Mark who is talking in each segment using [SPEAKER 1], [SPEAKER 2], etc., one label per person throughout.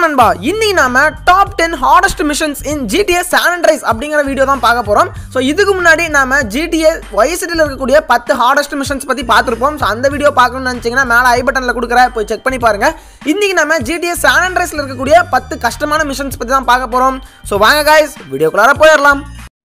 [SPEAKER 1] நண்பா இன்னைக்கு நாம top ten hardest missions in GTA San Andreas அப்படிங்கிற வீடியோ தான் பார்க்க போறோம் ஸோ இதுக்கு முன்னாடி நாம ஜிடிஏ வயசுல இருக்கக்கூடிய பத்து ஹார்டஸ்ட் மிஷன்ஸ் பத்தி பார்த்துருப்போம் ஸோ அந்த வீடியோ பார்க்கணும்னு நினைச்சீங்கன்னா மேலே ஐ பட்டன்ல கொடுக்குற போய் செக் பண்ணி பாருங்க இன்னைக்கு நம்ம ஜிடிஏ சானண்ட்ரைஸ்ல இருக்கக்கூடிய பத்து கஷ்டமான மிஷன்ஸ் பத்தி தான் பார்க்க போறோம் ஸோ வாங்க காய்ஸ் வீடியோக்குள்ளார போயிடலாம்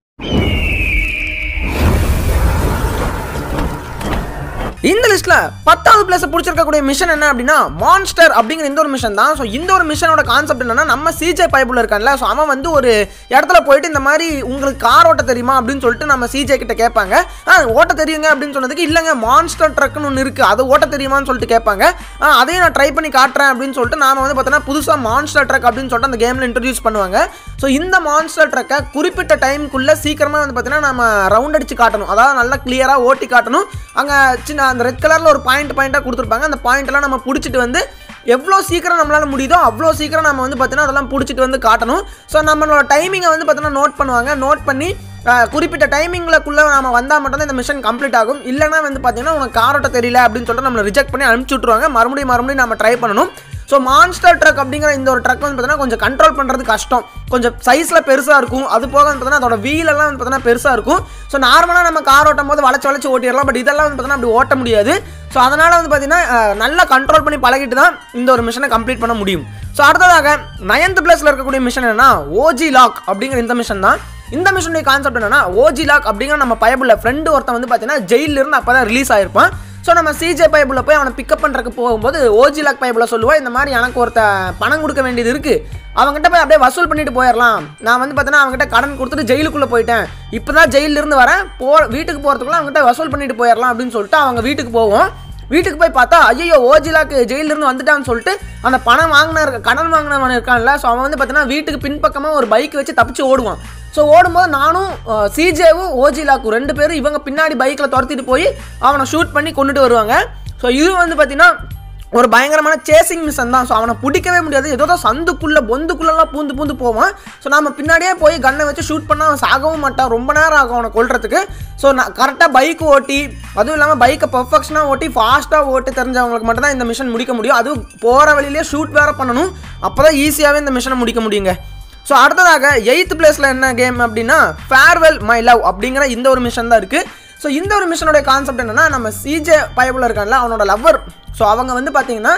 [SPEAKER 1] இந்த லிஸ்ட்ல பத்தாவது பிளேஸ் பிடிச்சிருக்கக்கூடிய மிஷன் என்ன அப்படின்னா மான்ஸ்டர் அப்படிங்கிற இந்த ஒரு மிஷன் தான் ஸோ இந்த ஒரு மிஷனோட கான்செப்ட் என்னன்னா நம்ம சிஜே பைபிள் இருக்கான்ல ஸோ அவன் வந்து ஒரு இடத்துல போயிட்டு இந்த மாதிரி உங்களுக்கு கார் ஓட்ட தெரியுமா அப்படின்னு சொல்லிட்டு நம்ம சிஜே கிட்ட கேட்பாங்க ஆ ஓட்ட தெரியுங்க அப்படின்னு சொன்னதுக்கு இல்லைங்க மான்ஸ்டர் ட்ரக்னு ஒன்று இருக்கு அது ஓட்ட தெரியுமான்னு சொல்லிட்டு கேட்பாங்க ஆ அதையும் நான் ட்ரை பண்ணி காட்டுறேன் அப்படின்னு சொல்லிட்டு நாம வந்து பார்த்தோன்னா புதுசாக மான்ஸ்டர் ட்ரக் அப்படின்னு சொல்லிட்டு அந்த கேமில் இன்ட்ரடியூஸ் பண்ணுவாங்க ஸோ இந்த மான்ஸ்டர் ட்ரக்கை குறிப்பிட்ட டைமுக்குள்ள சீக்கிரமாக வந்து பார்த்தீங்கன்னா நம்ம ரவுண்ட் அடிச்சு காட்டணும் அதாவது நல்லா கிளியராக ஓட்டி காட்டணும் அங்கே சின்ன அந்த ரெட் கலரில் ஒரு பாயிண்ட் பாயிண்ட்டாக கொடுத்துருப்பாங்க அந்த பாயிண்ட்லாம் நம்ம பிடிச்சிட்டு வந்து எவ்வளோ சீக்கிரம் நம்மளால் முடியுதோ அவ்வளோ சீக்கிரம் நம்ம வந்து பார்த்தீங்கன்னா அதெல்லாம் பிடிச்சிட்டு வந்து காட்டணும் ஸோ நம்மளோட டைமிங்கை வந்து பார்த்தீங்கன்னா நோட் பண்ணுவாங்க நோட் பண்ணி அஹ், குறிப்பிட்ட டைமிங்களுக்குள்ளே நம்ம வந்தால் மட்டும்தான் இந்த மிஷன் கம்ப்ளீட் ஆகும் இல்லைனா வந்து பார்த்தீங்கன்னா உனக்கு காரோட்ட தெரியல அப்படின்னு சொல்லிட்டு நம்மளை ரிஜெக்ட் பண்ணி அனுப்பிச்சி விட்ருவாங்க மறுபடியும் மறுபடியும் நம்ம ட்ரை பண்ணணும் ஸோ மான்ஸ்டர் ட்ரக் அப்படிங்கிற இந்த ஒரு ட்ரக் வந்து பார்த்தீங்கன்னா கொஞ்சம் கண்ட்ரோல் பண்ணுறது கஷ்டம் கொஞ்சம் சைஸில் பெருசாக இருக்கும் அது போக வந்து பார்த்தீங்கன்னா அதோட வீலெல்லாம் வந்து பார்த்தீங்கன்னா பெருசாக இருக்கும் ஸோ நார்மலாக நம்ம கார் ஓட்டும் போது வளைச்சு வளைச்சு ஓட்டிடலாம் பட் இதெல்லாம் வந்து பார்த்தீங்கன்னா அப்படி ஓட்ட முடியாது ஸோ அதனால் வந்து பார்த்தீங்கன்னா அஹ், நல்லா கண்ட்ரோல் பண்ணி பழகிட்டு தான் இந்த ஒரு மிஷனை கம்ப்ளீட் பண்ண முடியும் ஸோ அடுத்ததாக நயன்த் பிளேஸில் இருக்கக்கூடிய மிஷன் என்னன்னா ஓஜி லாக் அப்படிங்கிற இந்த மிஷன் தான் இந்த மிஷனுடைய கான்செப்ட் என்னன்னா ஓஜி லாக் அப்படிங்கிற நம்ம பயபுள்ள ஃப்ரெண்டு ஒருத்தன் வந்து பார்த்தீங்கன்னா ஜெயிலில் இருந்து அப்போ தான் ரிலீஸ் ஆயிருப்பான் ஸோ நம்ம சிஜே பைபிளில் போய் அவனை பிக்கப் பண்ணுறதுக்கு போகும்போது ஓஜி லாக் பைபிளில் சொல்லுவா இந்த மாதிரி எனக்கு ஒருத்த பணம் கொடுக்க வேண்டியது இருக்குது அவங்ககிட்ட போய் அப்படியே வசூல் பண்ணிட்டு போயிடலாம் நான் வந்து பார்த்தீங்கன்னா அவங்ககிட்ட கடன் கொடுத்துட்டு ஜெயிலுக்குள்ளே போயிட்டேன் இப்போ தான் ஜெயிலிருந்து வரேன் போ வீட்டுக்கு போகிறதுக்குள்ள அவங்ககிட்ட வசூல் பண்ணிட்டு போயிடலாம் அப்படின்னு சொல்லிட்டு அவங்க வீட்டுக்கு போவோம் வீட்டுக்கு போய் பார்த்தா ஐயோ ஓஜிலாக்கு ஜெயிலிருந்து வந்துட்டான்னு சொல்லிட்டு அந்த பணம் வாங்கின இருக்க கடன் வாங்கினவன் இருக்கான்ல ஸோ அவன் வந்து பார்த்தீங்கன்னா வீட்டுக்கு பின்பக்கமாக ஒரு பைக் வச்சு தப்பிச்சு ஓடுவான் ஸோ ஓடும்போது நானும் சிஜேவும் ஓஜிலாக்கும் ரெண்டு பேரும் இவங்க பின்னாடி பைக்கில் துரத்திட்டு போய் அவனை ஷூட் பண்ணி கொண்டுட்டு வருவாங்க ஸோ இது வந்து பார்த்தீங்கன்னா ஒரு பயங்கரமான சேசிங் மிஷன் தான் ஸோ அவனை பிடிக்கவே முடியாது ஏதோ தான் சந்துக்குள்ளே பொந்துக்குள்ளெல்லாம் பூந்து பூந்து போவான் ஸோ நம்ம பின்னாடியே போய் கண்ணை வச்சு ஷூட் பண்ணால் அவன் சாகவும் மாட்டான் ரொம்ப நேரம் ஆகும் அவனை கொல்றதுக்கு ஸோ நான் கரெக்டாக பைக் ஓட்டி அதுவும் இல்லாமல் பைக்கை பர்ஃபெக்ஷனாக ஓட்டி ஃபாஸ்ட்டாக ஓட்டி தெரிஞ்சவங்களுக்கு மட்டும்தான் இந்த மிஷன் முடிக்க முடியும் அதுவும் போகிற வழியிலே ஷூட் வேறு பண்ணணும் அப்போ தான் ஈஸியாகவே இந்த மிஷனை முடிக்க முடியுங்க ஸோ அடுத்ததாக எயித் பிளேஸில் என்ன கேம் அப்படின்னா ஃபேர்வெல் மை லவ் அப்படிங்கிற இந்த ஒரு மிஷன் தான் இருக்குது ஸோ இந்த ஒரு மிஷனுடைய கான்செப்ட் என்னன்னா நம்ம சிஜே பயபுல இருக்கான்ல அவனோட லவ்வர் ஸோ அவங்க வந்து பார்த்தீங்கன்னா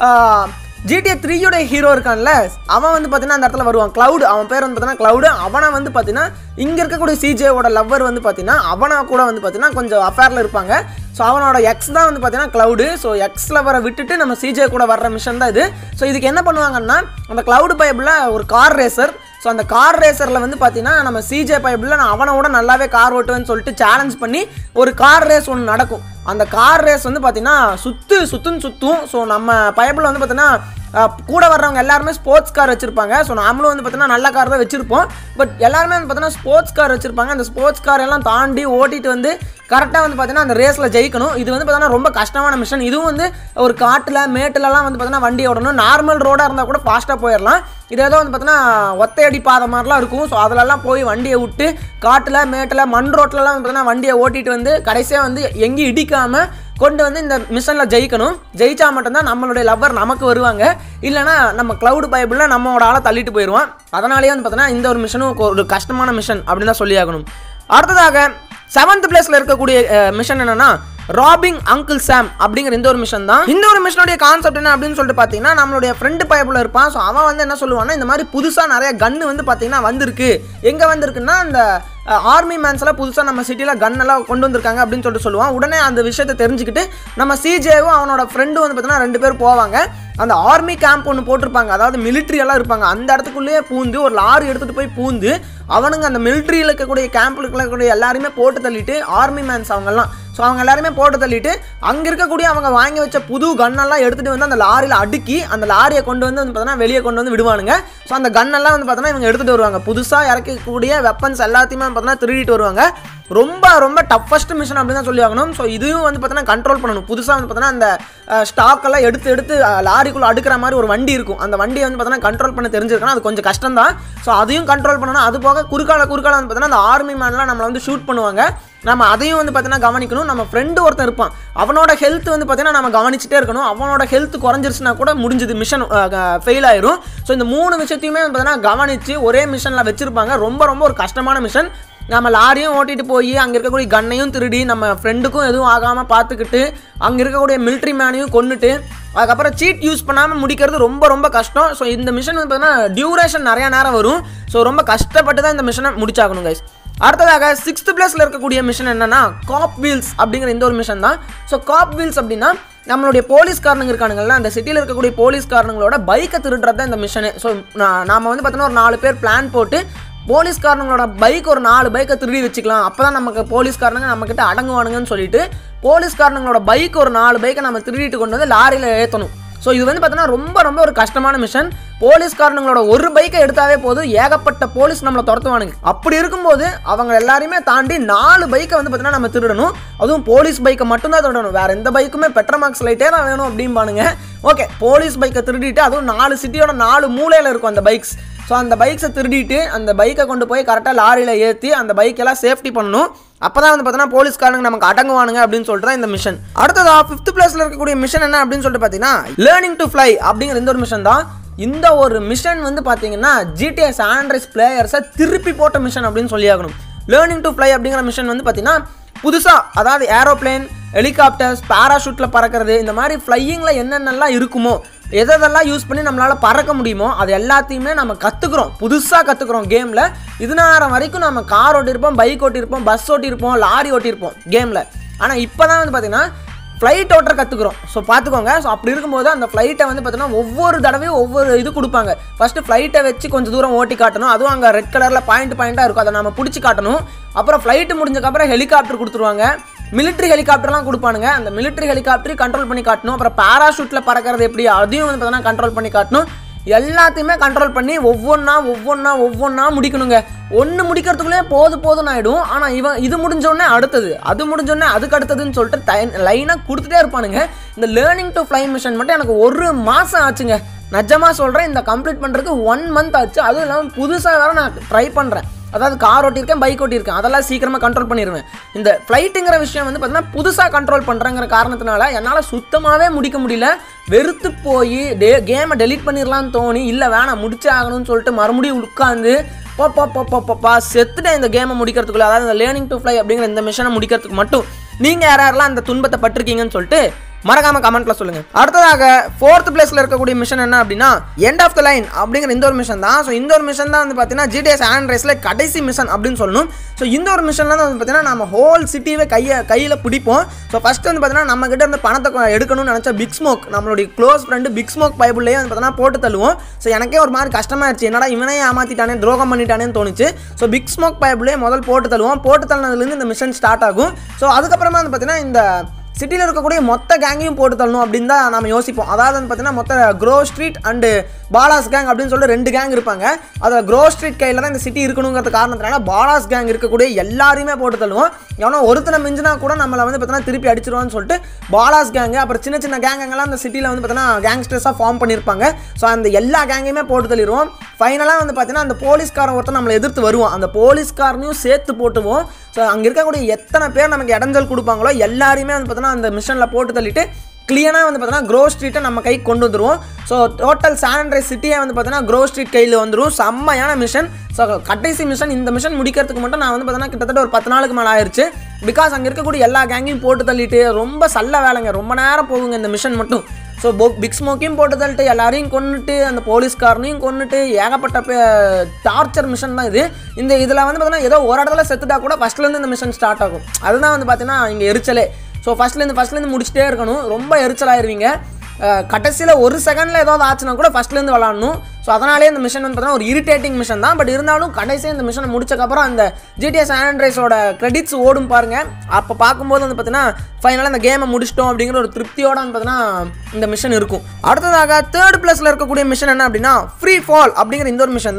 [SPEAKER 1] ஜிடிஏ த்ரீயோட ஹீரோ இருக்கான்ல அவன் வந்து பார்த்தீங்கன்னா அந்த இடத்துல வருவான் க்ளவுட் அவன் பேர் வந்து பார்த்தீங்கன்னா க்ளவுடு அவனை வந்து பார்த்தீங்கன்னா இங்கே இருக்கக்கூடிய சிஜேவோட லவ்வர் வந்து பார்த்தீங்கன்னா அவனை கூட வந்து பார்த்தீங்கன்னா கொஞ்சம் அஃபேரில் இருப்பாங்க ஸோ அவனோட எக்ஸ் தான் வந்து பார்த்தீங்கன்னா க்ளவுடு ஸோ எக்ஸ் லவரை விட்டுட்டு நம்ம சிஜே கூட வர்ற மிஷன் தான் இது ஸோ இதுக்கு என்ன பண்ணுவாங்கன்னா அந்த க்ளவுடு பைபிளில் ஒரு கார் ரேசர் ஸோ அந்த கார் ரேசரில் வந்து பார்த்தீங்கன்னா நம்ம சிஜே பைபிளில் நான் அவனோட நல்லாவே கார் ஓட்டுவேன்னு சொல்லிட்டு சேலஞ்ச் பண்ணி ஒரு கார் ரேஸ் ஒன்று நடக்கும் அந்த கார் ரேஸ் வந்து பார்த்தீங்கன்னா சுத்து சுத்துன்னு சுற்றும் ஸோ நம்ம பைபிளில் வந்து பார்த்தீங்கன்னா அஹ், கூட வர்றவங்க எல்லாருமே ஸ்போர்ட்ஸ் கார் வச்சிருப்பாங்க ஸோ நாமளும் வந்து பார்த்தீங்கன்னா நல்ல கார் தான் வச்சிருப்போம் பட் எல்லாருமே வந்து பார்த்தீங்கன்னா ஸ்போர்ட்ஸ் கார் வச்சிருப்பாங்க அந்த ஸ்போர்ட்ஸ் கார் எல்லாம் தாண்டி ஓட்டிட்டு வந்து கரெக்டாக வந்து பார்த்தீங்கன்னா அந்த ரேஸில் ஜெயிக்கணும் இது வந்து பார்த்தீங்கன்னா ரொம்ப கஷ்டமான மிஷன் இதுவும் வந்து ஒரு காட்டில் மேட்டுலலாம் வந்து பார்த்தீங்கன்னா வண்டி ஓடணும் நார்மல் ரோடாக இருந்தால் கூட ஃபாஸ்ட்டாக போயிடலாம் இது ஏதோ வந்து பார்த்தீங்கன்னா ஒத்தையடி பாதை மாதிரிலாம் இருக்கும் ஸோ அதிலெல்லாம் போய் வண்டியை விட்டு காட்டில் மேட்டில் மண் ரோட்லலாம் வந்து பார்த்தீங்கன்னா வண்டியை ஓட்டிட்டு வந்து கடைசியாக வந்து எங்கேயும் இடிக்காமல் கொண்டு வந்து இந்த மிஷனில் ஜெயிக்கணும் ஜெயிச்சா மட்டும்தான் நம்மளுடைய லவ்வர் நமக்கு வருவாங்க இல்லைனா நம்ம க்ளவுட் பைபிளில் நம்மளோட ஆளை தள்ளிட்டு போயிடுவான் அதனாலேயே வந்து பார்த்தீங்கன்னா இந்த ஒரு மிஷனும் ஒரு கஷ்டமான மிஷன் அப்படின்னு தான் சொல்லியாகணும் அடுத்ததாக செவன்த் பிளேஸ்ல இருக்கக்கூடிய மிஷன் என்னன்னா ராபிங் அங்கிள் சாம் அப்படிங்கிற இந்த ஒரு மிஷன் தான் இந்த ஒரு மிஷனுடைய கான்செப்ட் என்ன அப்படின்னு சொல்லிட்டு பார்த்தீங்கன்னா நம்மளுடைய ஃப்ரெண்டு பைபிள் இருப்பான் ஸோ அவன் வந்து என்ன சொல்லுவான்னா இந்த மாதிரி புதுசாக நிறைய கன்று வந்து பார்த்தீங்கன்னா வந்திருக்கு எங்கே வந்திருக்குன்னா அந்த ஆர்மி மேன்ஸ்லாம் புதுசாக நம்ம சிட்டியில் கன் எல்லாம் கொண்டு வந்திருக்காங்க அப்படின்னு சொல்லிட்டு சொல்லுவான் உடனே அந்த விஷயத்தை தெரிஞ்சுக்கிட்டு நம்ம சிஜேவும் அவனோட ஃப்ரெண்டும் வந்து பார்த்தீங்கன்னா ரெண்டு பேர் போவாங்க அந்த ஆர்மி கேம்ப் ஒன்று போட்டிருப்பாங்க அதாவது military எல்லாம் இருப்பாங்க அந்த இடத்துக்குள்ளேயே பூந்து ஒரு லாரி எடுத்துகிட்டு போய் பூந்து அவனுங்க அந்த மிலிட்ரியில் இருக்கக்கூடிய கேம்பில் இருக்கக்கூடிய எல்லாருமே போட்டு தள்ளிட்டு ஆர்மி மேன்ஸ் அவங்கெல்லாம் ஸோ அவங்க எல்லாருமே போட்டு தள்ளிட்டு அங்கே இருக்கக்கூடிய அவங்க வாங்கி வச்ச புது கன்னெல்லாம் எடுத்துகிட்டு வந்து அந்த லாரியில் அடுக்கி அந்த லாரியை கொண்டு வந்து வந்து பார்த்தீங்கன்னா வெளியே கொண்டு வந்து விடுவானுங்க ஸோ அந்த கன்னெல்லாம் வந்து பார்த்தீங்கன்னா இவங்க எடுத்துகிட்டு வருவாங்க புதுசாக இறக்கக்கூடிய வெப்பன்ஸ் எல்லாத்தையுமே பார்த்தீங்கன்னா திருடிட்டு வருவாங்க ரொம்ப ரொம்ப டஃபஸ்ட் மிஷன் அப்படின்னு தான் சொல்லி ஆகணும் ஸோ இதுவும் வந்து பார்த்தீங்கன்னா கண்ட்ரோல் பண்ணணும் புதுசாக வந்து பார்த்தீங்கன்னா அந்த ஸ்டாக் எல்லாம் எடுத்து எடுத்து அஹ், லாரிக்குள்ள அடுக்கிற மாதிரி ஒரு வண்டி இருக்கும் அந்த வண்டியை வந்து பார்த்தீங்கன்னா கண்ட்ரோல் பண்ண தெரிஞ்சிருக்கணும் அது கொஞ்சம் கஷ்டம் தான் ஸோ அதையும் கண்ட்ரோல் பண்ணணும் அது போக குறுக்கால குறுக்கால வந்து பார்த்தீங்கன்னா அந்த ஆர்மி மேன்லாம் நம்மளை வந்து ஷூட் பண்ணுவாங்க நம்ம அதையும் வந்து பார்த்தீங்கன்னா கவனிக்கணும் நம்ம ஃப்ரெண்டு ஒருத்தன் இருப்பான் அவனோட ஹெல்த் வந்து பார்த்தீங்கன்னா நம்ம கவனிச்சுட்டே இருக்கணும் அவனோட ஹெல்த் குறைஞ்சிருச்சுன்னா கூட முடிஞ்சது மிஷன் ஃபெயில் ஆயிரும் ஸோ இந்த மூணு விஷயத்தையுமே வந்து பார்த்தீங்கன்னா கவனித்து ஒரே மிஷனில் வச்சுருப்பாங்க ரொம்ப ரொம்ப ஒரு கஷ்டமான மிஷன் நம்ம லாரியும் ஓட்டிட்டு போய் அங்கே இருக்கக்கூடிய கன்னையும் திருடி நம்ம ஃப்ரெண்டுக்கும் எதுவும் ஆகாமல் பார்த்துக்கிட்டு அங்கே இருக்கக்கூடிய மிலிட்ரி மேனையும் கொன்னுட்டு அதுக்கப்புறம் சீட் யூஸ் பண்ணாமல் முடிக்கிறது ரொம்ப ரொம்ப கஷ்டம் ஸோ இந்த மிஷன் வந்து பார்த்தீங்கன்னா டியூரேஷன் நிறையா நேரம் வரும் ஸோ ரொம்ப கஷ்டப்பட்டு தான் இந்த மிஷனை முடிச்சாகணும் கைஸ் அடுத்ததாக சிக்ஸ்த் பிளேஸில் இருக்கக்கூடிய மிஷன் என்னன்னா காப் வீல்ஸ் அப்படிங்கிற இந்த ஒரு மிஷன் தான் ஸோ காப் வீல்ஸ் அப்படின்னா நம்மளுடைய போலீஸ்காரனுங்க இருக்கானுங்கல்ல அந்த சிட்டியில் இருக்கக்கூடிய போலீஸ்காரனுங்களோட பைக்கை திருடுறது தான் இந்த மிஷனு ஸோ நாம வந்து பார்த்தீங்கன்னா ஒரு நாலு பேர் பிளான் போட்டு போலீஸ்காரங்களோட பைக் ஒரு நாலு பைக்கை திருடி வச்சுக்கலாம் அப்போ தான் நமக்கு போலீஸ்காரனுங்க நம்மக்கிட்ட அடங்குவானுங்கன்னு சொல்லிட்டு போலீஸ்காரனுங்களோட பைக் ஒரு நாலு பைக்கை நம்ம திருடிட்டு கொண்டு வந்து லாரியில் ஏற்றணும் ஸோ இது வந்து பார்த்தீங்கன்னா ரொம்ப ரொம்ப ஒரு கஷ்டமான மிஷன் போலீஸ்காரனுங்களோட ஒரு பைக்கை எடுத்தாவே போதும் ஏகப்பட்ட போலீஸ் நம்மளை துரத்துவானுங்க அப்படி இருக்கும்போது அவங்க எல்லாரையுமே தாண்டி நாலு பைக்கை வந்து பார்த்தீங்கன்னா நம்ம திருடணும் அதுவும் போலீஸ் பைக்கை மட்டும்தான் திருடணும் வேற எந்த பைக்குமே பெட்ரமாக்ஸ் லைட்டே தான் வேணும் அப்படிம்பானுங்க ஓகே போலீஸ் பைக்கை திருடிட்டு அதுவும் நாலு சிட்டியோட நாலு மூலையில் இருக்கும் அந்த பைக்ஸ் ஸோ அந்த பைக்ஸை திருடிட்டு அந்த பைக்கை கொண்டு போய் கரெக்டாக லாரியில் ஏற்றி அந்த பைக்கெல்லாம் சேஃப்டி பண்ணணும் அப்போ தான் வந்து பார்த்தீங்கன்னா போலீஸ்காரங்க நமக்கு அடங்குவானுங்க அப்படின்னு சொல்லிட்டு தான் இந்த மிஷன் அடுத்ததா ஃபிஃப்த் பிளேஸில் இருக்கக்கூடிய மிஷன் என்ன அப்படின்னு சொல்லிட்டு பார்த்தீங்கன்னா லேர்னிங் டு ஃப்ளை அப்படிங்கிற இந்த ஒரு மிஷன் தான் இந்த ஒரு மிஷன் வந்து பார்த்தீங்கன்னா ஜிடிஎஸ் ஆண்ட்ரைஸ் பிளேயர்ஸை திருப்பி போட்ட மிஷன் அப்படின்னு சொல்லியாகணும் லேர்னிங் டு ஃப்ளை அப்படிங்கிற மிஷன் வந்து பார்த்தீங்கன்னா புதுசாக அதாவது ஏரோப்ளேன் ஹெலிகாப்டர்ஸ் பேராஷூட்டில் பறக்கிறது இந்த மாதிரி ஃப்ளையிங்கில் என்னென்னலாம் இருக்குமோ எதெல்லாம் யூஸ் பண்ணி நம்மளால் பறக்க முடியுமோ அது எல்லாத்தையுமே நம்ம கற்றுக்குறோம் புதுசாக கற்றுக்குறோம் கேமில் இது நேரம் வரைக்கும் நம்ம கார் ஓட்டியிருப்போம் பைக் ஓட்டியிருப்போம் பஸ் ஓட்டியிருப்போம் லாரி ஓட்டியிருப்போம் கேமில் ஆனால் இப்போ தான் வந்து பார்த்தீங்கன்னா ஃப்ளைட் ஓட்டுற கற்றுக்குறோம் ஸோ பார்த்துக்கோங்க ஸோ அப்படி இருக்கும்போது அந்த ஃப்ளைட்டை வந்து பார்த்தீங்கன்னா ஒவ்வொரு தடவையும் ஒவ்வொரு இது கொடுப்பாங்க ஃபஸ்ட்டு ஃப்ளைட்டை வச்சு கொஞ்சம் தூரம் ஓட்டி காட்டணும் அதுவும் அங்கே ரெட் கலரில் பாயிண்ட் பாயிண்ட்டாக இருக்கும் அதை நம்ம பிடிச்சி காட்டணும் அப்புறம் ஃப்ளைட்டு முடிஞ்சக்கப்புறம் ஹெலிகாப்டர் கொடுத்துருவாங்க மிலிட்ரி ஹெலிகாப்டர்லாம் கொடுப்பானுங்க அந்த மிலிட்ரி ஹெலிகாப்டரையும் கண்ட்ரோல் பண்ணி காட்டணும் அப்புறம் பேராஷூட்டில் பறக்கிறது எப்படி அதையும் வந்து பார்த்தீங்கன்னா கண்ட்ரோல் பண்ணி காட்டணும் எல்லாத்தையுமே கண்ட்ரோல் பண்ணி ஒவ்வொன்றா ஒவ்வொன்றா ஒவ்வொன்றா முடிக்கணுங்க ஒன்று முடிக்கிறதுக்குள்ளே போது போதும்னு ஆகிடும் ஆனால் இவன் இது முடிஞ்சோடனே அடுத்தது அது முடிஞ்சோடனே அதுக்கு அடுத்ததுன்னு சொல்லிட்டு லைனாக கொடுத்துட்டே இருப்பானுங்க இந்த லேர்னிங் டு ஃப்ளை மிஷன் மட்டும் எனக்கு ஒரு மாதம் ஆச்சுங்க நிஜமாக சொல்கிறேன் இந்த கம்ப்ளீட் பண்ணுறதுக்கு ஒன் மந்த் ஆச்சு அதுவும் இல்லாமல் புதுசாக வேறு நான் ட்ரை பண்ணுறேன் அதாவது கார் ஓட்டியிருக்கேன் பைக் ஓட்டியிருக்கேன் அதெல்லாம் சீக்கிரமாக கண்ட்ரோல் பண்ணிடுவேன் இந்த ஃப்ளைட்டுங்கிற விஷயம் வந்து பார்த்தீங்கன்னா புதுசாக கண்ட்ரோல் பண்ணுறங்கிற காரணத்தினால என்னால் சுத்தமாகவே முடிக்க முடியல வெறுத்து போய் டே கேமை டெலீட் பண்ணிடலான்னு தோணி இல்லை வேணாம் முடிச்சே ஆகணும்னு சொல்லிட்டு மறுபடியும் உட்காந்து பப்பா செத்துட்டேன் இந்த கேமை முடிக்கிறதுக்குள்ள அதாவது இந்த லேர்னிங் டு ஃப்ளை அப்படிங்கிற இந்த மிஷனை முடிக்கிறதுக்கு மட்டும் நீங்கள் யாரெல்லாம் அந்த துன்பத்தை பட்டிருக்கீங்கன்னு சொல்லிட்டு மறக்காம கமெண்ட்ல சொல்லுங்க அடுத்ததாக ஃபோர்த் பிளேஸ்ல இருக்கக்கூடிய மிஷன் என்ன அப்படின்னா எண்ட் ஆஃப் த லைன் அப்படிங்கிற இந்த ஒரு மிஷன் தான் ஸோ இந்த ஒரு மிஷன் தான் வந்து பார்த்தீங்கன்னா ஜிடிஎஸ் ஆண்ட் ரேஸ்ல கடைசி மிஷன் அப்படின்னு சொல்லணும் ஸோ இந்த ஒரு மிஷன்ல தான் வந்து பார்த்தீங்கன்னா நம்ம ஹோல் சிட்டியவே கையை கையில் பிடிப்போம் ஸோ ஃபர்ஸ்ட் வந்து பார்த்தீங்கன்னா நம்ம கிட்ட இருந்து பணத்தை கொ- எடுக்கணும்னு நினச்ச பிக் ஸ்மோக் நம்மளுடைய க்ளோஸ் ஃப்ரெண்டு பிக் ஸ்மோக் பைபிள்லேயே வந்து பார்த்தீங்கன்னா போட்டு தள்ளுவோம் ஸோ எனக்கே ஒரு மாதிரி கஷ்டமாயிருச்சு என்னடா இவனே ஏமாத்திட்டானே துரோகம் பண்ணிட்டானேன்னு தோணுச்சு ஸோ பிக் ஸ்மோக் பைபிளே முதல் போட்டு தள்ளுவோம் போட்டு தள்ளினதுலேருந்து இந்த மிஷன் ஸ்டார்ட் ஆகும் ஸோ அதுக்கப்புறமா வந்து பார்த்தீங்கன்னா இந்த சிட்டியில் இருக்கக்கூடிய மொத்த கேங்கையும் போட்டு தள்ளணும் அப்படின்னு தான் நம்ம யோசிப்போம் அதாவது வந்து பார்த்தீங்கன்னா மொத்த Grove Street and Ballas gang அப்படின்னு சொல்லிட்டு ரெண்டு கேங் இருப்பாங்க அதில் க்ரோ ஸ்ட்ரீட் கையில் தான் இந்த சிட்டி இருக்கணுங்கிறது காரணத்தினால பாலாஸ் கேங் இருக்கக்கூடிய எல்லாரையுமே போட்டு தள்ளுவோம் எவனோ ஒருத்தனை மிஞ்சினா கூட நம்மளை வந்து பார்த்தீங்கன்னா திருப்பி அடிச்சிருவான்னு சொல்லிட்டு பாலாஸ் கேங்கு அப்புறம் சின்ன சின்ன கேங்கெல்லாம் அந்த சிட்டியில் வந்து பார்த்தீங்கன்னா கேங்ஸ்டர்ஸாக ஃபார்ம் பண்ணியிருப்பாங்க ஸோ அந்த எல்லா கேங்கையுமே போட்டு தள்ளிடுவோம் ஃபைனலாக வந்து பார்த்தீங்கன்னா அந்த போலீஸ்காரன் ஒருத்தன் நம்மளை எதிர்த்து வருவான் அந்த போலீஸ்காரனையும் சேர்த்து போட்டுவோம் ஸோ அங்கே இருக்கக்கூடிய எத்தனை பேர் நமக்கு இடைஞ்சல் கொடுப்பாங்களோ எல்லாரையுமே வந்து பார்த்தீங்கன்னா அந்த மிஷனில் போட்டு தள்ளிட்டு கிளியராக வந்து பார்த்தீங்கன்னா க்ரோ ஸ்ட்ரீட்டை நம்ம கைக்கு கொண்டு வந்துருவோம் ஸோ டோட்டல் சானிடைஸ் சிட்டியே வந்து பார்த்தீங்கன்னா க்ரோ ஸ்ட்ரீட் கையில் வந்துடும் செம்மையான மிஷன் ஸோ கடைசி மிஷன் இந்த மிஷன் முடிக்கிறதுக்கு மட்டும் நான் வந்து பார்த்தீங்கன்னா கிட்டத்தட்ட ஒரு பத்து நாளுக்கு மேலே ஆயிருச்சு பிகாஸ் அங்கே இருக்கக்கூடிய எல்லா கேங்கையும் போட்டு தள்ளிட்டு ரொம்ப சல்ல வேலைங்க ரொம்ப நேரம் போகுங்க இந்த மிஷன் மட்டும் ஸோ போ பிக் ஸ்மோக்கையும் போட்டு தள்ளிட்டு எல்லாரையும் கொன்னுட்டு அந்த போலீஸ்காரனையும் கொன்னுட்டு ஏகப்பட்ட டார்ச்சர் மிஷன் தான் இது இந்த இதில் வந்து பார்த்தீங்கன்னா ஏதோ ஒரு இடத்துல செத்துட்டா கூட ஃபஸ்ட்லேருந்து இந்த மிஷன் ஸ்டார்ட் ஆகும் அதுதான் வந்து பார்த்தீங்கன்னா இங்கே எரிச்சலே ஸோ ஃபஸ்ட்லேருந்து ஃபஸ்ட்லேருந்து முடிச்சிட்டே இருக்கணும் ரொம்ப எரிச்சலாயிருவீங்க கடைசியில் ஒரு செகண்டில் ஏதாவது ஆச்சுன்னா கூட ஃபஸ்ட்லேருந்து விளாடணும் ஸோ அதனாலே இந்த மிஷன் வந்து பார்த்தீங்கன்னா ஒரு இரிட்டேட்டிங் மிஷன் தான் பட் இருந்தாலும் கடைசியாக இந்த மிஷனை முடிச்சக்கப்புறம் அந்த ஜிடிஎஸ் ஆண்ட்ரைஸோட கிரெடிட்ஸ் ஓடும் பாருங்க அப்போ பார்க்கும்போது வந்து பார்த்தீங்கன்னா ஃபைனலாக இந்த கேமை முடிச்சிட்டோம் அப்படிங்கிற ஒரு திருப்தியோட வந்து பார்த்தீங்கன்னா இந்த மிஷன் இருக்கும் அடுத்ததாக தேர்ட் பிளேஸில் இருக்கக்கூடிய மிஷன் என்ன அப்படின்னா ஃப்ரீ ஃபால் அப்படிங்கிற இந்த ஒரு மிஷன் தான்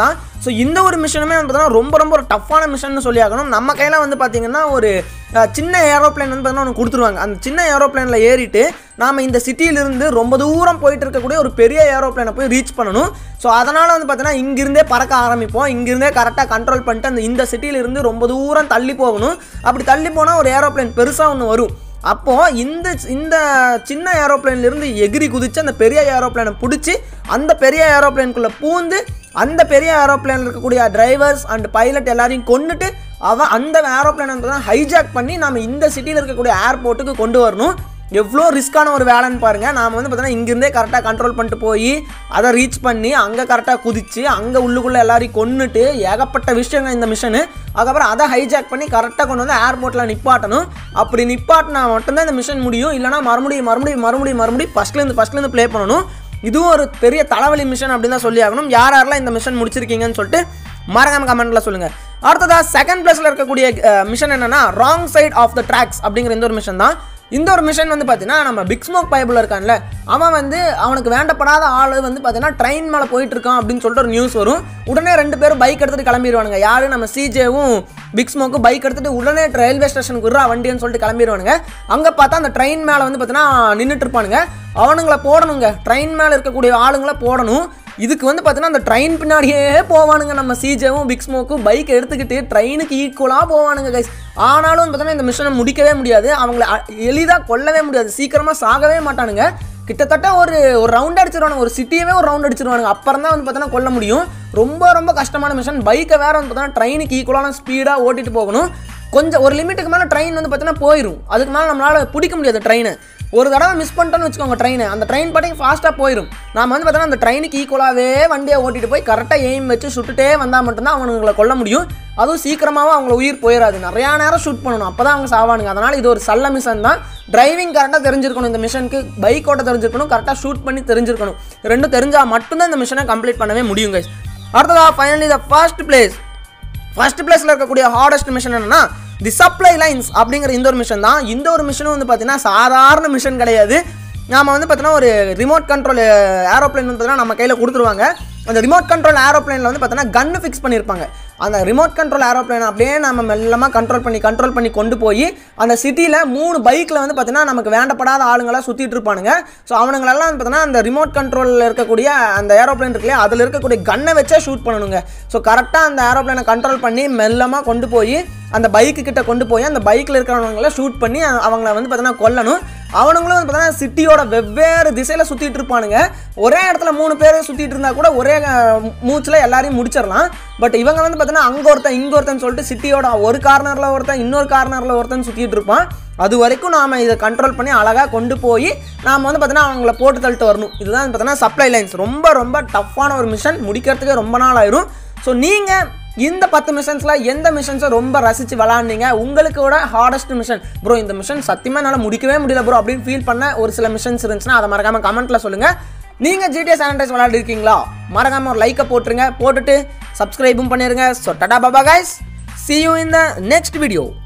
[SPEAKER 1] ஸோ இந்த ஒரு மிஷனுமே வந்து பார்த்தீங்கன்னா ரொம்ப ரொம்ப ஒரு டஃப்பான மிஷன் சொல்லி ஆகணும் நம்ம கையில் வந்து பார்த்தீங்கன்னா ஒரு அஹ், சின்ன ஏரோப்ளேன் வந்து பார்த்தீங்கன்னா ஒன்று கொடுத்துருவாங்க அந்த சின்ன ஏரோப்ளேனில் ஏறிட்டு நாம் இந்த சிட்டியிலிருந்து ரொம்ப தூரம் போயிட்டு இருக்கக்கூடிய ஒரு பெரிய ஏரோப்ளேனை போய் ரீச் பண்ணணும் ஸோ அதனால் வந்து பார்த்தீங்கன்னா இங்கிருந்தே பறக்க ஆரம்பிப்போம் இங்கிருந்தே கரெக்டாக கண்ட்ரோல் பண்ணிட்டு அந்த இந்த சிட்டியிலிருந்து ரொம்ப தூரம் தள்ளி போகணும் அப்படி தள்ளி போனால் ஒரு ஏரோப்ளேன் பெருசாக ஒன்று வரும் அப்போது இந்த இந்த சின்ன ஏரோப்ளேன்லேருந்து எகிரி குதிச்சு அந்த பெரிய ஏரோப்ளேனை பிடிச்சி அந்த பெரிய ஏரோப்ளேனுக்குள்ளே பூந்து அந்த பெரிய ஏரோப்ளேனில் இருக்கக்கூடிய டிரைவர்ஸ் அண்ட் பைலட் எல்லாரையும் கொண்டுட்டு அவன் அந்த ஏரோப்ளேனை வந்து ஹைஜாக் பண்ணி நம்ம இந்த சிட்டியில் இருக்கக்கூடிய ஏர்போர்ட்டுக்கு கொண்டு வரணும் எவ்வளோ ரிஸ்க்கான ஒரு வேலைன்னு பாருங்கள் நாம் வந்து பார்த்தீங்கன்னா இங்கேருந்தே கரெக்டாக கண்ட்ரோல் பண்ணிட்டு போய் அதை ரீச் பண்ணி அங்கே கரெக்டாக குதிச்சு அங்கே உள்ளுக்குள்ளே எல்லாரையும் கொன்னுட்டு ஏகப்பட்ட விஷயங்க இந்த மிஷனு அதுக்கப்புறம் அதை ஹைஜாக் பண்ணி கரெக்டாக கொண்டு வந்து ஏர்போர்ட்டில் நிப்பாட்டணும் அப்படி நிப்பாட்டினா மட்டும்தான் இந்த மிஷன் முடியும் இல்லைனா மறுபடியும் மறுபடியும் மறுபடியும் மறுபடியும் ஃபஸ்ட்லேருந்து ஃபஸ்ட்லேருந்து ப்ளே பண்ணணும் இதுவும் ஒரு பெரிய தலைவலி மிஷன் அப்படின்னு தான் சொல்லி ஆகணும் யார் யாரெல்லாம் இந்த மிஷன் முடிச்சிருக்கீங்கன்னு சொல்லிட்டு மறக்காம கமெண்ட்ல சொல்லுங்க அடுத்ததா செகண்ட் பிளேஸ்ல இருக்கக்கூடிய மிஷன் என்னன்னா wrong side of the tracks அப்படிங்கிற இந்த ஒரு மிஷன் தான் இந்த ஒரு மிஷன் வந்து பார்த்தீங்கன்னா நம்ம பிக் ஸ்மோக் பைபிள் இருக்கான்ல அவன் வந்து அவனுக்கு வேண்டப்படாத ஆள் வந்து பார்த்தீங்கன்னா ட்ரெயின் மேலே போயிட்டு இருக்கான் அப்படின்னு சொல்லிட்டு ஒரு நியூஸ் வரும் உடனே ரெண்டு பேரும் பைக் எடுத்துட்டு கிளம்பிடுவானுங்க யாரு நம்ம சிஜேவும் பிக் ஸ்மோக்கும் பைக் எடுத்துட்டு உடனே ரயில்வே ஸ்டேஷனுக்கு விட்றா வண்டின்னு சொல்லிட்டு கிளம்பிடுவானுங்க அங்கே பார்த்தா அந்த ட்ரெயின் மேலே வந்து பார்த்தீங்கன்னா நின்றுட்டு இருப்பானுங்க அவனுங்களை போடணுங்க ட்ரெயின் மேலே இருக்கக்கூடிய ஆளுங்களை போடணும் இதுக்கு வந்து பார்த்தீங்கன்னா அந்த ட்ரெயின் பின்னாடியே போவானுங்க நம்ம சிஜேவும் பிக் ஸ்மோக்கும் பைக் எடுத்துக்கிட்டு ட்ரெயினுக்கு ஈக்குவலாக போவானுங்க கைஸ் ஆனாலும் வந்து பார்த்தீங்கன்னா இந்த மிஷனை முடிக்கவே முடியாது அவங்கள எளிதாக கொல்லவே முடியாது சீக்கிரமாக சாகவே மாட்டானுங்க கிட்டத்தட்ட ஒரு ஒரு ரவுண்ட் அடிச்சிருவானுங்க ஒரு சிட்டியவே ஒரு ரவுண்ட் அடிச்சிருவானுங்க அப்புறம் தான் வந்து பார்த்தீங்கன்னா கொல்ல முடியும் ரொம்ப ரொம்ப கஷ்டமான மிஷன் பைக்கை வேற வந்து பார்த்தீங்கன்னா ட்ரெயினுக்கு ஈக்குவலான ஸ்பீடாக ஓட்டிட்டு போகணும் கொஞ்சம் ஒரு லிமிட்டுக்கு மேலே ட்ரெயின் வந்து பார்த்தீங்கன்னா போயிடும் அதுக்கு மேலே நம்மளால் பிடிக்க முடியாது ட்ரெயினை ஒரு தடவை மிஸ் பண்ணிட்டோன்னு வச்சுக்கோங்க ட்ரெயின் அந்த ட்ரெயின் பாட்டிங்க ஃபாஸ்ட்டாக போயிடும் நாம வந்து பார்த்தோன்னா அந்த ட்ரெயினுக்கு ஈக்குவலாகவே வண்டியை ஓட்டிட்டு போய் கரெக்டாக எய்ம் வச்சு சுட்டுட்டே வந்தால் மட்டும்தான் அவனுங்களை கொல்ல முடியும் அதுவும் சீக்கிரமாகவும் அவங்கள உயிர் போயிடாது நிறையா நேரம் ஷூட் பண்ணணும் அப்போ தான் அவங்க சாவானுங்க அதனால் இது ஒரு சல்ல மிஷன் தான் டிரைவிங் கரெக்டாக தெரிஞ்சிருக்கணும் இந்த மிஷனுக்கு பைக் ஓட்ட தெரிஞ்சிருக்கணும் கரெக்டாக ஷூட் பண்ணி தெரிஞ்சிருக்கணும் ரெண்டும் தெரிஞ்சால் மட்டும்தான் இந்த மிஷனை கம்ப்ளீட் பண்ணவே முடியும் guys அடுத்ததா finally the first place first பிளேஸில் இருக்கக்கூடிய ஹார்டஸ்ட் மிஷன் என்னன்னா தி சப்ளை லைன்ஸ் அப்படிங்கிற இந்த ஒரு மிஷன் தான் இந்த ஒரு மிஷனும் வந்து பார்த்தீங்கன்னா சாதாரண மிஷன் கிடையாது நாம வந்து பார்த்தீங்கன்னா ஒரு ரிமோட் கண்ட்ரோல் ஏரோப்ளேன் வந்து பார்த்தீங்கன்னா நம்ம கையில் கொடுத்துருவாங்க அந்த ரிமோட் கண்ட்ரோல் ஏரோப்ளேனில் வந்து பார்த்தீங்கன்னா கன்னு ஃபிக்ஸ் பண்ணியிருப்பாங்க அந்த ரிமோட் கண்ட்ரோல் ஏரோப்ளேன் அப்படியே நம்ம மெல்லமாக கண்ட்ரோல் பண்ணி கண்ட்ரோல் பண்ணி கொண்டு போய் அந்த சிட்டியில் மூணு பைக்கில் வந்து பார்த்தீங்கன்னா நமக்கு வேண்டப்படாத ஆளுங்களாம் சுற்றிட்டு இருப்பானுங்க ஸோ அவனுங்களெல்லாம் வந்து பார்த்தீங்கன்னா அந்த ரிமோட் கண்ட்ரோலில் இருக்கக்கூடிய அந்த ஏரோப்ளேன் இருக்கு இல்லையா அதில் இருக்கக்கூடிய கன்னை வச்சே ஷூட் பண்ணணுங்க ஸோ கரெக்டாக அந்த ஏரோப்ளேனை கண்ட்ரோல் பண்ணி மெல்லமாக கொண்டு போய் அந்த பைக்கு கிட்ட கொண்டு போய் அந்த பைக்கில் இருக்கிறவங்கள ஷூட் பண்ணி அ- அவங்கள வந்து பார்த்தீங்கன்னா கொல்லணும் அவனுங்களும் வந்து பார்த்தீங்கன்னா சிட்டியோட வெவ்வேறு திசையில் சுற்றிட்டு இருப்பானுங்க ஒரே இடத்துல மூணு பேர் சுற்றிட்டு இருந்தா கூட ஒரே மூச்சில் எல்லாரையும் முடிச்சிடலாம் பட் இவங்க வந்து பார்த்தீங்கன்னா அங்கே ஒருத்தன் இங்கே ஒருத்தன் சொல்லிட்டு சிட்டியோட ஒரு கார்னரில் ஒருத்தன் இன்னொரு கார்னரில் ஒருத்தன் சுற்றிட்டு இருப்பான் அது வரைக்கும் நாம் இதை கண்ட்ரோல் பண்ணி அழகாக கொண்டு போய் நாம் வந்து பார்த்தீங்கன்னா அவங்கள போட்டு தள்ளிட்டு வரணும் இதுதான் பார்த்தீங்கன்னா சப்ளை லைன்ஸ் ரொம்ப ரொம்ப டஃப்பான ஒரு மிஷன் முடிக்கிறதுக்கே ரொம்ப நாள் ஆயிரும் ஸோ நீங்கள் இந்த பத்து மிஷன்ஸில் எந்த மிஷன்ஸை ரொம்ப ரசித்து விளாண்டீங்க உங்களுக்கு கூட ஹார்டஸ்ட் மிஷன் ப்ரோ இந்த மிஷன் சத்தியமாக என்னால் முடிக்கவே முடியல ப்ரோ அப்படின்னு ஃபீல் பண்ண ஒரு சில மிஷன்ஸ் இருந்துச்சுன்னா அதை மறக்காமல் கமெண்ட்டில் சொல்லுங்கள் நீங்கள் ஜிடிஎஸ் சானிடைஸ் விளையாடி இருக்கீங்களா மறக்காமல் ஒரு லைக்கை போட்டுருங்க போட்டுட்டு சப்ஸ்கிரைபும் பண்ணிடுங்க ஸோ டடா Baba guys see you in the next video